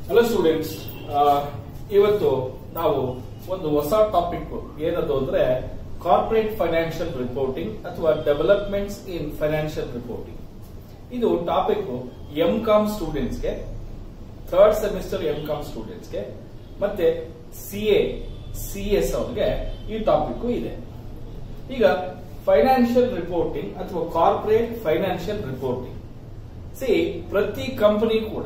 hello students ಇವತ್ತು ನಾವು ಒಂದು ಹೊಸ ಟಾಪಿಕ್ ಏನದು ಅಂದ್ರೆ ಕಾರ್ಪೊರೇಟ್ ಫೈನಾನ್ಷಿಯಲ್ ರಿಪೋರ್ಟಿಂಗ್ ಅಥವಾ ಡೆವಲಪ್ಮೆಂಟ್ಸ್ ಇನ್ ಫೈನಾನ್ಷಿಯಲ್ ರಿಪೋರ್ಟಿಂಗ್ ಇದು ಟಾಪಿಕ್ ಎಂ ಕಾಮ್ ಸ್ಟೂಡೆಂಟ್ಸ್ಗೆ ಥರ್ಡ್ ಸೆಮಿಸ್ಟರ್ ಎಂ ಕಾಮ್ ಸ್ಟೂಡೆಂಟ್ಸ್ಗೆ ಮತ್ತೆ ಸಿ ಎ ಸಿ ಎಸ್ ಅವ್ರಿಗೆ ಈ ಟಾಪಿಕ್ ಇದೆ ಈಗ ಫೈನಾನ್ಷಿಯಲ್ ರಿಪೋರ್ಟಿಂಗ್ ಅಥವಾ ಕಾರ್ಪೊರೇಟ್ ಫೈನಾನ್ಷಿಯಲ್ ರಿಪೋರ್ಟಿಂಗ್ ಸಿ ಪ್ರತಿ ಕಂಪನಿ ಕೂಡ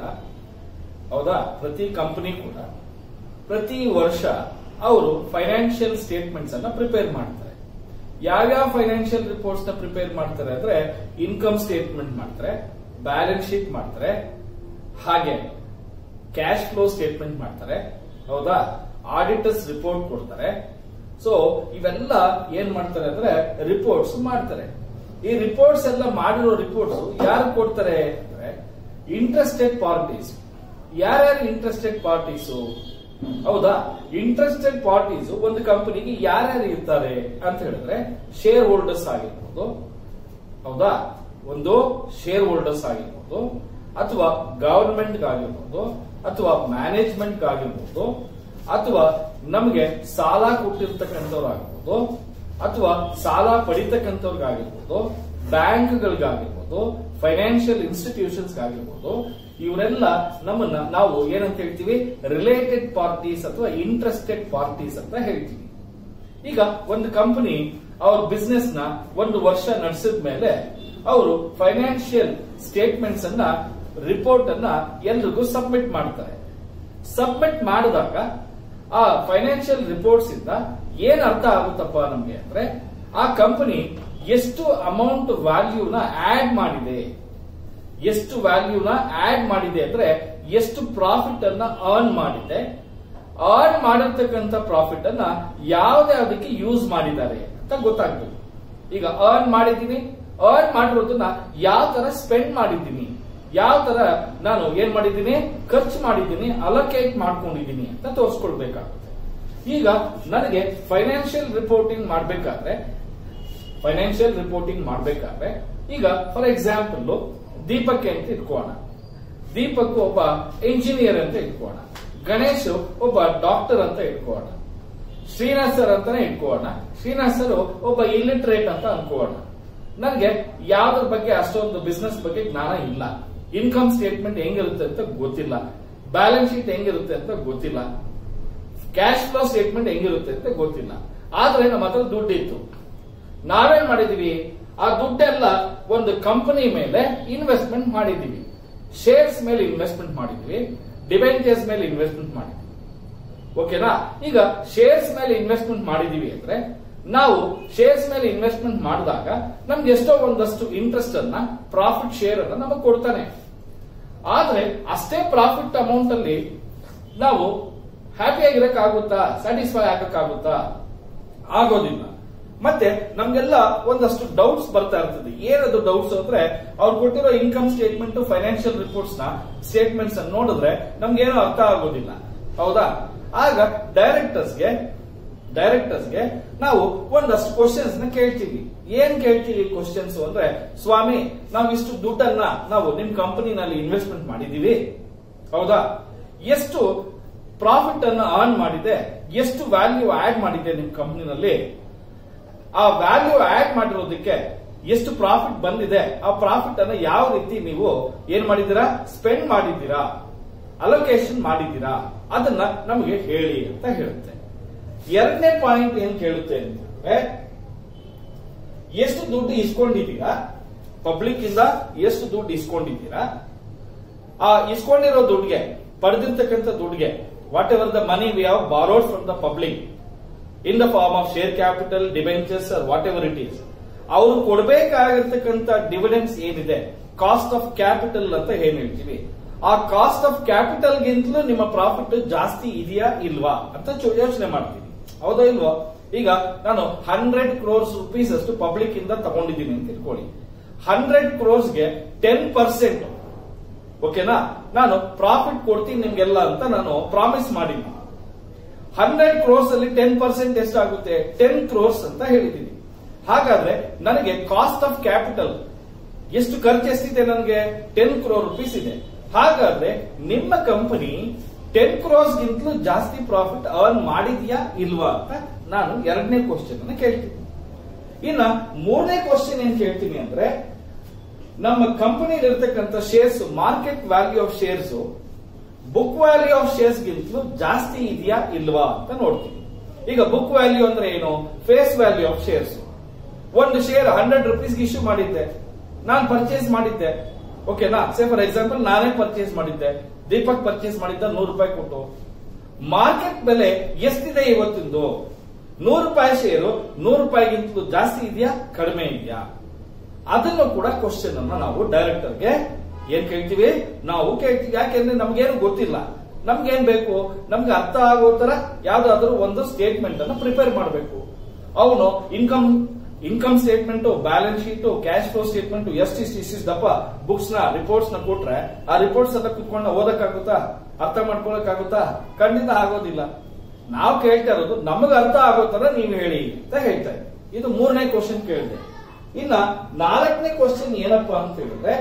ಹೌದಾ ಪ್ರತಿ ಕಂಪನಿ ಕೂಡ ಪ್ರತಿ ವರ್ಷ ಅವರು ಫೈನಾನ್ಷಿಯಲ್ ಸ್ಟೇಟ್ಮೆಂಟ್ಸ್ ಅನ್ನ ಪ್ರಿಪೇರ್ ಮಾಡ್ತಾರೆ ಯಾವ್ಯಾವ ಫೈನಾನ್ಷಿಯಲ್ ರಿಪೋರ್ಟ್ಸ್ ನ ಪ್ರಿಪೇರ್ ಮಾಡ್ತಾರೆ ಅಂದ್ರೆ ಇನ್ಕಮ್ ಸ್ಟೇಟ್ಮೆಂಟ್ ಮಾಡ್ತಾರೆ ಬ್ಯಾಲೆನ್ಸ್ ಶೀಟ್ ಮಾಡ್ತಾರೆ ಹಾಗೆ ಕ್ಯಾಶ್ ಫ್ಲೋ ಸ್ಟೇಟ್ಮೆಂಟ್ ಮಾಡ್ತಾರೆ ಹೌದಾ ಆಡಿಟರ್ಸ್ ರಿಪೋರ್ಟ್ ಕೊಡ್ತಾರೆ ಸೊ ಇವೆಲ್ಲ ಏನ್ ಮಾಡ್ತಾರೆ ಅಂದ್ರೆ ರಿಪೋರ್ಟ್ಸ್ ಮಾಡ್ತಾರೆ ಈ ರಿಪೋರ್ಟ್ಸ್ ಎಲ್ಲ ಮಾಡಿರೋ ರಿಪೋರ್ಟ್ಸ್ ಯಾರು ಕೊಡ್ತಾರೆ ಅಂದ್ರೆ ಇಂಟ್ರೆಸ್ಟೆಡ್ ಪಾರ್ಟೀಸ್ ಯಾರ್ಯಾರು ಇಂಟ್ರೆಸ್ಟೆಡ್ ಪಾರ್ಟೀಸು ಹೌದಾ ಇಂಟ್ರೆಸ್ಟೆಡ್ ಪಾರ್ಟೀಸ್ ಒಂದು ಕಂಪನಿಗೆ ಯಾರ್ಯಾರು ಇರ್ತಾರೆ ಅಂತ ಹೇಳಿದ್ರೆ ಶೇರ್ ಹೋಲ್ಡರ್ಸ್ ಆಗಿರ್ಬೋದು ಹೌದಾ ಒಂದು ಶೇರ್ ಹೋಲ್ಡರ್ಸ್ ಆಗಿರ್ಬೋದು ಅಥವಾ ಗವರ್ಮೆಂಟ್ ಆಗಿರ್ಬೋದು ಅಥವಾ ಮ್ಯಾನೇಜ್ಮೆಂಟ್ ಆಗಿರ್ಬೋದು ಅಥವಾ ನಮಗೆ ಸಾಲ ಕೊಟ್ಟಿರ್ತಕ್ಕಂಥವ್ರು ಆಗಿರ್ಬೋದು ಅಥವಾ ಸಾಲ ಪಡಿತಕ್ಕಂಥವ್ರಿಗಾಗಿರ್ಬೋದು ಬ್ಯಾಂಕ್ಗಳಿಗಾಗಿರ್ಬೋದು ಫೈನಾನ್ಷಿಯಲ್ ಇನ್ಸ್ಟಿಟ್ಯೂಷನ್ಸ್ ಆಗಿರ್ಬೋದು ಇವರೆಲ್ಲ ನಮ್ಮನ್ನ ನಾವು ಏನಂತ ಹೇಳ್ತೀವಿ ರಿಲೇಟೆಡ್ ಪಾರ್ಟೀಸ್ ಅಥವಾ ಇಂಟ್ರೆಸ್ಟೆಡ್ ಪಾರ್ಟೀಸ್ ಅಂತ ಹೇಳ್ತೀವಿ ಈಗ ಒಂದು ಕಂಪನಿ ಅವ್ರ ಬಿಸ್ನೆಸ್ ನ ಒಂದು ವರ್ಷ ನಡೆಸಿದ ಮೇಲೆ ಅವರು ಫೈನಾನ್ಷಿಯಲ್ ಸ್ಟೇಟ್ಮೆಂಟ್ಸ್ ಅನ್ನ ರಿಪೋರ್ಟ್ ಅನ್ನ ಎಲ್ರಿಗೂ ಸಬ್ಮಿಟ್ ಮಾಡ್ತಾರೆ ಸಬ್ಮಿಟ್ ಮಾಡಿದಾಗ ಆ ಫೈನಾನ್ಷಿಯಲ್ ರಿಪೋರ್ಟ್ಸ್ ಇಂದ ಏನ್ ಅರ್ಥ ಆಗುತ್ತಪ್ಪ ನಮ್ಗೆ ಅಂದ್ರೆ ಆ ಕಂಪನಿ ಎಷ್ಟು ಅಮೌಂಟ್ ವ್ಯಾಲ್ಯೂನ ಆಡ್ ಮಾಡಿದೆ ಎಷ್ಟು ವ್ಯಾಲ್ಯೂನ ಆಡ್ ಮಾಡಿದೆ ಅಂದ್ರೆ ಎಷ್ಟು ಪ್ರಾಫಿಟ್ ಅನ್ನ ಅರ್ನ್ ಮಾಡಿದೆ ಅರ್ನ್ ಮಾಡಿರ್ತಕ್ಕಂಥ ಪ್ರಾಫಿಟ್ ಅನ್ನ ಯಾವ್ದಾವ್ದಕ್ಕೆ ಯೂಸ್ ಮಾಡಿದ್ದಾರೆ ಅಂತ ಗೊತ್ತಾಗ್ಬೇಕು ಈಗ ಅರ್ನ್ ಮಾಡಿದ್ದೀನಿ ಅರ್ನ್ ಮಾಡಿರೋದನ್ನ ಯಾವ ತರ ಸ್ಪೆಂಡ್ ಮಾಡಿದ್ದೀನಿ ಯಾವ ತರ ನಾನು ಏನ್ ಮಾಡಿದ್ದೀನಿ ಖರ್ಚು ಮಾಡಿದ್ದೀನಿ ಅಲೋಕೇಟ್ ಮಾಡ್ಕೊಂಡಿದ್ದೀನಿ ಅಂತ ತೋರಿಸ್ಕೊಳ್ಬೇಕಾಗುತ್ತೆ ಈಗ ನನಗೆ ಫೈನಾನ್ಷಿಯಲ್ ರಿಪೋರ್ಟಿಂಗ್ ಮಾಡ್ಬೇಕಾದ್ರೆ ಫೈನಾನ್ಷಿಯಲ್ ರಿಪೋರ್ಟಿಂಗ್ ಮಾಡ್ಬೇಕಾದ್ರೆ ಈಗ ಫಾರ್ ಎಕ್ಸಾಂಪಲ್ ದೀಪಕ್ ಅಂತ ಇಟ್ಕೋಣ ದೀಪಕ್ ಒಬ್ಬ ಇಂಜಿನಿಯರ್ ಅಂತ ಇಟ್ಕೋಣ ಗಣೇಶ್ ಒಬ್ಬ ಡಾಕ್ಟರ್ ಅಂತ ಇಟ್ಕೋಣ ಶ್ರೀನಾಥ್ ಸರ್ ಅಂತಾನೆ ಇಟ್ಕೋಣ ಶ್ರೀನಾಥ್ ಸರ್ ಒಬ್ಬ ಇಲಿಟ್ರೇಟ್ ಅಂತ ಅನ್ಕೋಣ ನನಗೆ ಯಾವ್ದ್ರ ಬಗ್ಗೆ ಅಷ್ಟೊಂದು ಬಿಸ್ನೆಸ್ ಬಗ್ಗೆ ಜ್ಞಾನ ಇಲ್ಲ ಇನ್ಕಮ್ ಸ್ಟೇಟ್ಮೆಂಟ್ ಹೆಂಗಿರುತ್ತೆ ಅಂತ ಗೊತ್ತಿಲ್ಲ ಬ್ಯಾಲೆನ್ಸ್ ಶೀಟ್ ಹೆಂಗಿರುತ್ತೆ ಅಂತ ಗೊತ್ತಿಲ್ಲ ಕ್ಯಾಶ್ ಫ್ಲೋ ಸ್ಟೇಟ್ಮೆಂಟ್ ಹೆಂಗಿರುತ್ತೆ ಅಂತ ಗೊತ್ತಿಲ್ಲ ಆದ್ರೆ ನಮ್ಮ ಹತ್ರ ದುಡ್ಡು ಇತ್ತು ನಾವೇನ್ ಮಾಡಿದೀವಿ ಆ ದುಡ್ಡೆಲ್ಲ ಒಂದು ಕಂಪನಿ ಮೇಲೆ ಇನ್ವೆಸ್ಟ್ಮೆಂಟ್ ಮಾಡಿದೀವಿ ಶೇರ್ಸ್ ಮೇಲೆ ಇನ್ವೆಸ್ಟ್ಮೆಂಟ್ ಮಾಡಿದೀವಿ ಡಿಬೆಂಚರ್ಸ್ ಮೇಲೆ ಇನ್ವೆಸ್ಟ್ಮೆಂಟ್ ಮಾಡಿದ್ವಿ ಓಕೆನಾ ಈಗ ಶೇರ್ಸ್ ಮೇಲೆ ಇನ್ವೆಸ್ಟ್ಮೆಂಟ್ ಮಾಡಿದೀವಿ ಅಂದ್ರೆ ನಾವು ಶೇರ್ಸ್ ಮೇಲೆ ಇನ್ವೆಸ್ಟ್ಮೆಂಟ್ ಮಾಡಿದಾಗ ನಮ್ಗೆ ಎಷ್ಟೋ ಒಂದಷ್ಟು ಇಂಟ್ರೆಸ್ಟ್ ಅನ್ನ ಪ್ರಾಫಿಟ್ ಶೇರ್ ಅನ್ನ ನಮಗೆ ಕೊಡ್ತಾನೆ ಆದ್ರೆ ಅಷ್ಟೇ ಪ್ರಾಫಿಟ್ ಅಮೌಂಟ್ ಅಲ್ಲಿ ನಾವು ಹ್ಯಾಪಿ ಆಗಿರಕ್ಕಾಗುತ್ತಾ ಸ್ಯಾಟಿಸ್ಫೈ ಆಗಕ್ಕಾಗುತ್ತಾ ಆಗೋದಿಲ್ಲ ಮತ್ತೆ ನಮ್ಗೆಲ್ಲ ಒಂದಷ್ಟು ಡೌಟ್ಸ್ ಬರ್ತಾ ಇರ್ತದೆ ಏನದು ಡೌಟ್ಸ್ ಅಂದ್ರೆ ಅವ್ರು ಕೊಟ್ಟಿರೋ ಇನ್ಕಮ್ ಸ್ಟೇಟ್ಮೆಂಟ್ ಫೈನಾನ್ಷಿಯಲ್ ರಿಪೋರ್ಟ್ಸ್ ನ ಸ್ಟೇಟ್ಮೆಂಟ್ಸ್ ಅನ್ನು ನೋಡಿದ್ರೆ ನಮ್ಗೇನೋ ಅರ್ಥ ಆಗೋದಿಲ್ಲ ಹೌದಾ ಆಗ ಡೈರೆಕ್ಟರ್ಸ್ಗೆ ಡೈರೆಕ್ಟರ್ಸ್ಗೆ ನಾವು ಒಂದಷ್ಟು ಕ್ವಶನ್ಸ್ ನ ಕೇಳ್ತೀವಿ ಏನ್ ಕೇಳ್ತೀವಿ ಕ್ವಶನ್ಸ್ ಅಂದ್ರೆ ಸ್ವಾಮಿ ನಾವು ಇಷ್ಟು ದುಡ್ಡನ್ನ ನಾವು ನಿಮ್ ಕಂಪನಿನಲ್ಲಿ ಇನ್ವೆಸ್ಟ್ಮೆಂಟ್ ಮಾಡಿದೀವಿ ಹೌದಾ ಎಷ್ಟು ಪ್ರಾಫಿಟ್ ಅನ್ನ ಅರ್ನ್ ಮಾಡಿದೆ ಎಷ್ಟು ವ್ಯಾಲ್ಯೂ ಆಡ್ ಮಾಡಿದೆ ನಿಮ್ ಕಂಪನಿನಲ್ಲಿ ಆ ವ್ಯಾಲ್ಯೂ ಆಡ್ ಮಾಡಿರೋದಕ್ಕೆ ಎಷ್ಟು ಪ್ರಾಫಿಟ್ ಬಂದಿದೆ ಆ ಪ್ರಾಫಿಟ್ ಅನ್ನ ಯಾವ ರೀತಿ ನೀವು ಏನ್ ಮಾಡಿದ್ದೀರಾ ಸ್ಪೆಂಡ್ ಮಾಡಿದ್ದೀರಾ ಅಲೋಕೇಶನ್ ಮಾಡಿದ್ದೀರಾ ಅದನ್ನ ನಮಗೆ ಹೇಳಿ ಅಂತ ಹೇಳುತ್ತೆ ಎರಡನೇ ಪಾಯಿಂಟ್ ಏನ್ ಕೇಳುತ್ತೆ ಅಂತಂದ್ರೆ ಎಷ್ಟು ದುಡ್ಡು ಇಸ್ಕೊಂಡಿದ್ದೀರಾ ಪಬ್ಲಿಕ್ ಇಂದ ಎಷ್ಟು ದುಡ್ಡು ಇಸ್ಕೊಂಡಿದ್ದೀರಾ ಆ ಇಸ್ಕೊಂಡಿರೋ ದುಡ್ಡಿಗೆ ಪಡೆದಿರ್ತಕ್ಕಂಥ ದುಡ್ಡಿಗೆ whatever the money we have borrowed from the public in the form of share capital debentures whatever it is ಅವರು ಕೊಡಬೇಕಾಗಿರ್ತಕ್ಕಂಥ ಡಿವಿಡೆನ್ಸ್ ಏನಿದೆ ಕಾಸ್ಟ್ ಆಫ್ ಕ್ಯಾಪಿಟಲ್ ಅಂತ ಏನ್ ಹೇಳ್ತೀವಿ ಆ ಕಾಸ್ಟ್ ಆಫ್ ಕ್ಯಾಪಿಟಲ್ ಗಿಂತಲೂ ನಿಮ್ಮ ಪ್ರಾಫಿಟ್ ಜಾಸ್ತಿ ಇದೆಯಾ ಇಲ್ವಾ ಅಂತ ಯೋಚನೆ ಮಾಡ್ತೀವಿ ಹೌದಾ ಇಲ್ವಾ ಈಗ ನಾನು ಹಂಡ್ರೆಡ್ ಕ್ರೋರ್ಸ್ ರುಪೀಸ್ ಅಷ್ಟು ಪಬ್ಲಿಕ್ ಇಂದ ತಗೊಂಡಿದ್ದೀನಿ ಅಂತ ಇಟ್ಕೊಳ್ಳಿ ಹಂಡ್ರೆಡ್ ಕ್ರೋರ್ಸ್ಗೆ ಟೆನ್ ಪರ್ಸೆಂಟ್ ಓಕೆನಾ ನಾನು ಪ್ರಾಫಿಟ್ ಕೊಡ್ತೀನಿ ನಿಮ್ಗೆಲ್ಲ ಅಂತ ನಾನು ಪ್ರಾಮಿಸ್ ಮಾಡಿದ್ದೀನಿ ಹಂಡ್ರೆಡ್ ಕ್ರೋರ್ಸ್ ಅಲ್ಲಿ ಟೆನ್ ಪರ್ಸೆಂಟ್ ಎಷ್ಟಾಗುತ್ತೆ ಟೆನ್ ಕ್ರೋರ್ಸ್ ಅಂತ ಹೇಳಿದ್ದೀನಿ ಹಾಗಾದ್ರೆ ನನಗೆ ಕಾಸ್ಟ್ ಆಫ್ ಕ್ಯಾಪಿಟಲ್ ಎಷ್ಟು ಖರ್ಚು ಎಷ್ಟಿದೆ ನನಗೆ ಟೆನ್ ಕ್ರೋರ್ ರುಪೀಸ್ ಇದೆ ಹಾಗಾದ್ರೆ ನಿಮ್ಮ ಕಂಪನಿ ಟೆನ್ ಕ್ರೋಸ್ ಗಿಂತಲೂ ಜಾಸ್ತಿ ಪ್ರಾಫಿಟ್ ಅರ್ನ್ ಮಾಡಿದ್ಯಾ ಇಲ್ವಾ ಅಂತ ನಾನು ಎರಡನೇ ಕ್ವಶನ್ ಅನ್ನ ಕೇಳ್ತೀನಿ ಇನ್ನ ಮೂರನೇ ಕ್ವಶನ್ ಏನ್ ಕೇಳ್ತೀನಿ ಅಂದ್ರೆ ನಮ್ಮ ಕಂಪನಿ ಇರತಕ್ಕಂತ shares market value of shares book value of shares ಗಿಂತಲೂ ಜಾಸ್ತಿ ಇದೆಯಾ ಇಲ್ವಾ ಅಂತ ನೋಡ್ತೀನಿ ಈಗ ಬುಕ್ ವ್ಯಾಲ್ಯೂ ಅಂದ್ರೆ ಏನು ಫೇಸ್ ವ್ಯಾಲ್ಯೂ ಆಫ್ ಶೇರ್ಸ್ ಒಂದು ಶೇರ್ ಹಂಡ್ರೆಡ್ ರುಪೀಸ್ ಇಶ್ಯೂ ಮಾಡಿದ್ದೆ ನಾನು ಪರ್ಚೇಸ್ ಮಾಡಿದ್ದೆ ಓಕೆನಾ ಸೇ ಫಾರ್ ಎಕ್ಸಾಂಪಲ್ ನಾನೇ ಪರ್ಚೇಸ್ ಮಾಡಿದ್ದೆ ದೀಪಕ್ ಪರ್ಚೇಸ್ ಮಾಡಿದ್ದ ನೂರು ರೂಪಾಯಿ ಕೊಟ್ಟು ಮಾರ್ಕೆಟ್ ಬೆಲೆ ಎಷ್ಟಿದೆ ಇವತ್ತಿಂದು ನೂರು ರೂಪಾಯಿ ಶೇರು ನೂರು ರೂಪಾಯಿಗಿಂತಲೂ ಜಾಸ್ತಿ ಇದೆಯಾ ಕಡಿಮೆ ಇದೆಯಾ ಅದನ್ನು ಕೂಡ ಕ್ವಶನ್ ಅನ್ನ ನಾವು ಡೈರೆಕ್ಟರ್ಗೆ ಏನ್ ಕೇಳ್ತೀವಿ ನಾವು ಕೇಳ್ತೀವಿ ಯಾಕೆಂದ್ರೆ ನಮ್ಗೇನು ಗೊತ್ತಿಲ್ಲ ನಮ್ಗೇನ್ ಬೇಕು ನಮ್ಗೆ ಅರ್ಥ ಆಗೋ ತರ ಯಾವ್ದಾದ್ರು ಒಂದು ಸ್ಟೇಟ್ಮೆಂಟ್ ಅನ್ನ ಪ್ರಿಪೇರ್ ಮಾಡಬೇಕು ಅವನು income income statement balance sheet cash flow statement ಎಷ್ಟು ಇಷ್ಟು ಇಷ್ಟಿಷ್ಟು ದಪ್ಪ ಬುಕ್ಸ್ ನ ರಿಪೋರ್ಟ್ಸ್ ನ ಕೊಟ್ರೆ ಆ ರಿಪೋರ್ಟ್ಸ್ ಎಲ್ಲ ಕುತ್ಕೊಂಡು ಓದಕ್ಕಾಗುತ್ತಾ ಅರ್ಥ ಮಾಡ್ಕೊಳಕ್ಕಾಗುತ್ತಾ ಖಂಡಿತ ಆಗೋದಿಲ್ಲ ನಾವು ಕೇಳ್ತಾ ಇರೋದು ನಮಗೆ ಅರ್ಥ ಆಗೋ ತರ ನೀವು ಹೇಳಿ ಅಂತ ಹೇಳ್ತಾ ಇದ್ದೀವಿ ಇದು ಮೂರನೇ ಕ್ವಶನ್ ಕೇಳಿದೆ ಇನ್ನ ನಾಲ್ಕನೇ ಕ್ವಶನ್ ಏನಪ್ಪಾ ಅಂತ ಹೇಳಿದ್ರೆ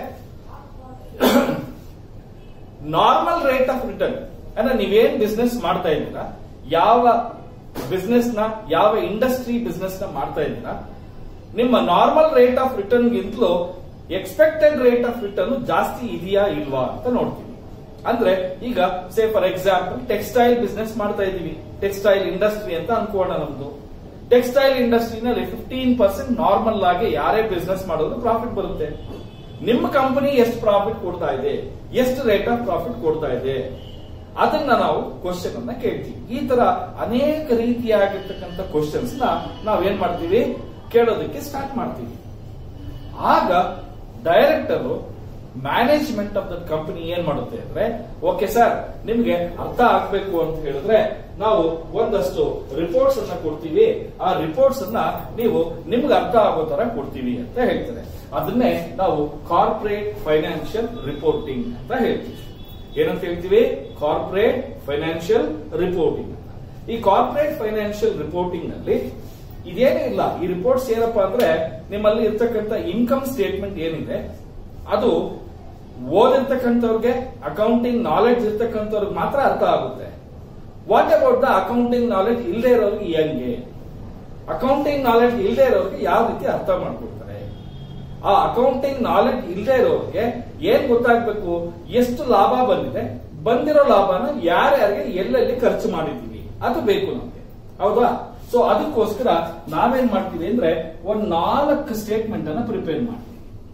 ನಾರ್ಮಲ್ ರೇಟ್ ಆಫ್ ರಿಟರ್ನ್ ಅಂದ್ರೆ ನೀವೇನ್ ಬಿಸ್ನೆಸ್ ಮಾಡ್ತಾ ಇದ್ದೀರಾ ಯಾವ ಬಿಸ್ನೆಸ್ ನ ಯಾವ ಇಂಡಸ್ಟ್ರಿ ಬಿಸ್ನೆಸ್ ನ ಮಾಡ್ತಾ ಇದ್ದೀರಾ ನಿಮ್ಮ ನಾರ್ಮಲ್ ರೇಟ್ ಆಫ್ ರಿಟರ್ನ್ ಗಿಂತಲೂ ಎಕ್ಸ್ಪೆಕ್ಟೆಡ್ ರೇಟ್ ಆಫ್ ರಿಟರ್ನ್ ಜಾಸ್ತಿ ಇದೆಯಾ ಇಲ್ವಾ ಅಂತ ನೋಡ್ತೀವಿ ಅಂದ್ರೆ ಈಗ say for example textile business ಮಾಡ್ತಾ ಇದೀವಿ ಟೆಕ್ಸ್ಟೈಲ್ ಇಂಡಸ್ಟ್ರಿ ಅಂತ ಅನ್ಕೋಣ ನಮ್ದು ಟೆಕ್ಸ್ಟೈಲ್ ಇಂಡಸ್ಟ್ರಿನಲ್ಲಿ ಫಿಫ್ಟೀನ್ ಪರ್ಸೆಂಟ್ ನಾರ್ಮಲ್ ಆಗಿ ಯಾರೇ ಬಿಸ್ನೆಸ್ ಮಾಡೋದು ಪ್ರಾಫಿಟ್ ಬರುತ್ತೆ ನಿಮ್ಮ ಕಂಪನಿ ಎಷ್ಟು ಪ್ರಾಫಿಟ್ ಕೊಡ್ತಾ ಇದೆ ಎಷ್ಟು ರೇಟ್ ಆಫ್ ಪ್ರಾಫಿಟ್ ಕೊಡ್ತಾ ಇದೆ ಅದನ್ನ ನಾವು ಕ್ವಶನ್ ಅನ್ನ ಕೇಳ್ತೀವಿ ಈ ತರ ಅನೇಕ ರೀತಿಯಾಗಿರ್ತಕ್ಕಂಥ ಕ್ವಶನ್ಸ್ ನ ನಾವೇನ್ ಮಾಡ್ತೀವಿ ಕೇಳೋದಕ್ಕೆ ಸ್ಟಾರ್ಟ್ ಮಾಡ್ತೀವಿ ಆಗ director management of the company ಏನ್ ಮಾಡುತ್ತೆ ಅಂದ್ರೆ ಓಕೆ ಸರ್ ನಿಮ್ಗೆ ಅರ್ಥ ಆಗ್ಬೇಕು ಅಂತ ಹೇಳಿದ್ರೆ ನಾವು ಒಂದಷ್ಟು ರಿಪೋರ್ಟ್ಸ್ ಅನ್ನ ಕೊಡ್ತೀವಿ ಆ ರಿಪೋರ್ಟ್ಸ್ ಅನ್ನ ನೀವು ನಿಮ್ಗೆ ಅರ್ಥ ಆಗೋ ತರ ಕೊಡ್ತೀವಿ ಅಂತ ಹೇಳ್ತಾರೆ ಅದನ್ನೇ ನಾವು ಕಾರ್ಪೊರೇಟ್ ಫೈನಾನ್ಷಿಯಲ್ ರಿಪೋರ್ಟಿಂಗ್ ಅಂತ ಹೇಳ್ತೀವಿ ಏನಂತ ಹೇಳ್ತೀವಿ ಕಾರ್ಪೊರೇಟ್ ಫೈನಾನ್ಷಿಯಲ್ ರಿಪೋರ್ಟಿಂಗ್ ಈ ಕಾರ್ಪೊರೇಟ್ ಫೈನಾನ್ಷಿಯಲ್ ರಿಪೋರ್ಟಿಂಗ್ ನಲ್ಲಿ ಇದೇನೇ ಇಲ್ಲ ಈ ರಿಪೋರ್ಟ್ಸ್ ಏನಪ್ಪಾ ಅಂದ್ರೆ ನಿಮ್ಮಲ್ಲಿ ಇರ್ತಕ್ಕಂಥ ಇನ್ಕಮ್ ಸ್ಟೇಟ್ಮೆಂಟ್ ಏನಿದೆ ಅದು ಓದಿರ್ತಕ್ಕಂಥವ್ರಿಗೆ ಅಕೌಂಟಿಂಗ್ ನಾಲೆಡ್ಜ್ ಇರ್ತಕ್ಕಂಥವ್ರಿಗೆ ಮಾತ್ರ ಅರ್ಥ ಆಗುತ್ತೆ what about the accounting knowledge ಇಲ್ಲದೆ ಇರೋರಿಗೆ ಹೆಂಗೆ ಅಕೌಂಟಿಂಗ್ ನಾಲೆಡ್ಜ್ ಇಲ್ಲದೆ ಇರೋರಿಗೆ ಯಾವ ರೀತಿ ಅರ್ಥ ಮಾಡ್ಕೊಡ್ತಾರೆ ಆ ಅಕೌಂಟಿಂಗ್ ನಾಲೆಡ್ಜ್ ಇಲ್ಲದೆ ಇರೋರಿಗೆ ಏನ್ ಗೊತ್ತಾಗ್ಬೇಕು ಎಷ್ಟು ಲಾಭ ಬಂದಿದೆ ಬಂದಿರೋ ಲಾಭನ ಯಾರ್ಯಾರಿಗೆ ಎಲ್ಲೆಲ್ಲಿ ಖರ್ಚು ಮಾಡಿದೀವಿ ಅದು ಬೇಕು ನಮ್ಗೆ ಹೌದಾ ಸೊ ಅದಕ್ಕೋಸ್ಕರ ನಾವೇನ್ ಮಾಡ್ತೀವಿ ಅಂದ್ರೆ ಒಂದ್ ನಾಲ್ಕು ಸ್ಟೇಟ್ಮೆಂಟ್ ಅನ್ನ ಪ್ರಿಪೇರ್ ಮಾಡ್ತೀವಿ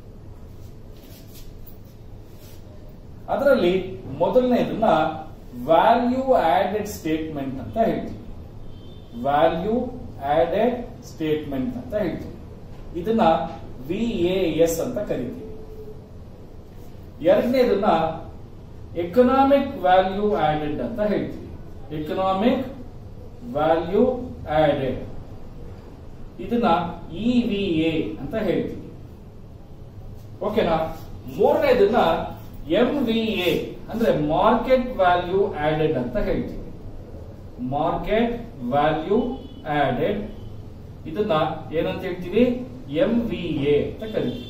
ಅದರಲ್ಲಿ ಮೊದಲನೇದನ್ನ ವ್ಯಾಲ್ಯೂ ಆಡೆಡ್ ಸ್ಟೇಟ್ಮೆಂಟ್ ಅಂತ ಹೇಳ್ತೀವಿ ವ್ಯಾಲ್ಯೂ ಆಡೆಡ್ ಸ್ಟೇಟ್ಮೆಂಟ್ ಅಂತ ಹೇಳ್ತೀವಿ ಇದನ್ನ ವಿ ಎಸ್ ಅಂತ ಕರಿತೀವಿ ಎರಡನೇದನ್ನ ಎಕನಾಮಿಕ್ ವ್ಯಾಲ್ಯೂ ಆಡೆಡ್ ಅಂತ ಹೇಳ್ತೀವಿ ಎಕನಾಮಿಕ್ ವ್ಯಾಲ್ಯೂ ಆಡೆಡ್ ಇದನ್ನ ಇ ವಿ ಎ ಅಂತ ಹೇಳ್ತೀವಿ ಓಕೆನಾ ಮೂರನೇದನ್ನ ಎಂ ವಿ ಎ ಅಂದ್ರೆ ಮಾರ್ಕೆಟ್ ವ್ಯಾಲ್ಯೂ ಆಡೆಡ್ ಅಂತ ಹೇಳ್ತೀವಿ ಮಾರ್ಕೆಟ್ ವ್ಯಾಲ್ಯೂ ಆಡೆಡ್ ಇದನ್ನ ಏನಂತ ಹೇಳ್ತೀವಿ ಎಂ ವಿ ಎ ಅಂತ ಕರಿತೀವಿ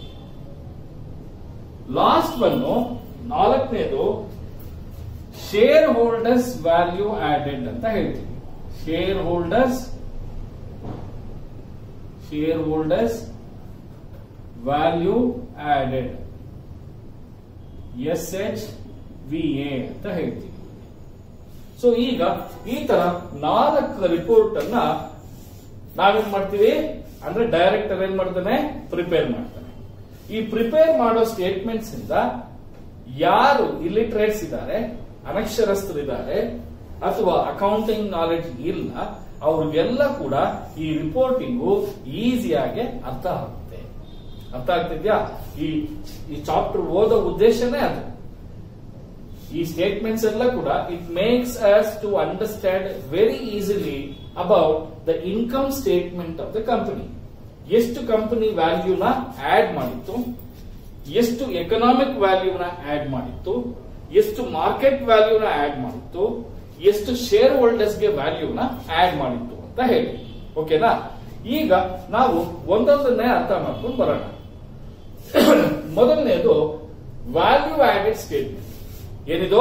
ಲಾಸ್ಟ್ ಬಂದು ನಾಲ್ಕನೇದು ಶೇರ್ ಹೋಲ್ಡರ್ಸ್ ವ್ಯಾಲ್ಯೂ ಆಡೆಡ್ ಅಂತ ಹೇಳ್ತೀವಿ shareholders shareholders value added S H V A ಅಂತ ಹೇಳ್ತೀವಿ ಸೊ ಈಗ ಈ ತರ ನಾಲ್ಕು ರಿಪೋರ್ಟ್ ಅನ್ನ ನಾವೇನ್ ಮಾಡ್ತೀವಿ ಅಂದ್ರೆ ಡೈರೆಕ್ಟರ್ ಏನ್ ಮಾಡ್ತಾನೆ ಪ್ರಿಪೇರ್ ಮಾಡ್ತಾನೆ ಈ ಪ್ರಿಪೇರ್ ಮಾಡೋ ಸ್ಟೇಟ್ಮೆಂಟ್ಸ್ ಇಂದ ಯಾರು ಇಲಿಟ್ರೇಟ್ಸ್ ಇದ್ದಾರೆ ಅನಕ್ಷರಸ್ಥರಿದ್ದಾರೆ ಅಥವಾ ಅಕೌಂಟಿಂಗ್ ನಾಲೆಡ್ಜ್ ಇಲ್ಲ ಅವ್ರಿಗೆಲ್ಲ ಕೂಡ ಈ ರಿಪೋರ್ಟಿಂಗು ಈಸಿಯಾಗಿ ಅರ್ಥ ಆಗುತ್ತೆ ಅರ್ಥ ಆಗ್ತಿದ್ಯಾ ಈ ಈ ಚಾಪ್ಟರ್ ಓದೋ ಉದ್ದೇಶನೇ ಅದು ಈ ಸ್ಟೇಟ್ಮೆಂಟ್ಸ್ ಎಲ್ಲ ಕೂಡ it makes us to understand very easily about the income statement of the company ಎಷ್ಟು ಕಂಪನಿ ವ್ಯಾಲ್ಯೂನ ಆಡ್ ಮಾಡಿತ್ತು ಎಷ್ಟು ಎಕನಾಮಿಕ್ ವ್ಯಾಲ್ಯೂನ ಆಡ್ ಮಾಡಿತ್ತು ಎಷ್ಟು ಮಾರ್ಕೆಟ್ ವ್ಯಾಲ್ಯೂನ ಆಡ್ ಮಾಡಿತ್ತು ಎಷ್ಟು ಶೇರ್ ಹೋಲ್ಡರ್ಸ್ಗೆ ವ್ಯಾಲ್ಯೂನ ಆಡ್ ಮಾಡಿತ್ತು ಅಂತ ಹೇಳಿ ಓಕೆನಾ ಈಗ ನಾವು ಒಂದೊಂದನ್ನೇ ಅರ್ಥ ಮಾಡ್ಕೊಂಡು ಬರೋಣ ಮೊದಲನೇದು ವ್ಯಾಲ್ಯೂ ಆಡೆಡ್ ಸ್ಟೇಟ್ಮೆಂಟ್ ಏನಿದು